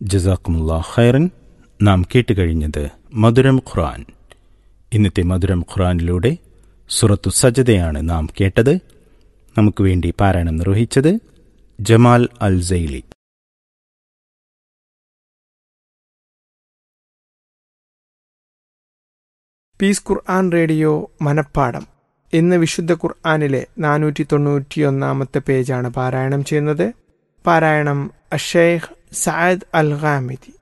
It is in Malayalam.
ജസാക്കുമുല്ലാ ഖൈറൻ നാം കേട്ടുകഴിഞ്ഞത് മധുരം ഖുറാൻ ഇന്നത്തെ മധുരം ഖുറാനിലൂടെ സുറത്തു സജതയാണ് നാം കേട്ടത് നമുക്ക് വേണ്ടി പാരായണം നിർവഹിച്ചത് Jamal al Saili peace Quran radio മനപ്പാടം ഇന്ന് വിശുദ്ധ ഖുർആാനിലെ നാനൂറ്റി തൊണ്ണൂറ്റിയൊന്നാമത്തെ പേജാണ് പാരായണം ചെയ്യുന്നത് പാരായണം അഷേഖ് സയദ് അൽ ഖാമിദി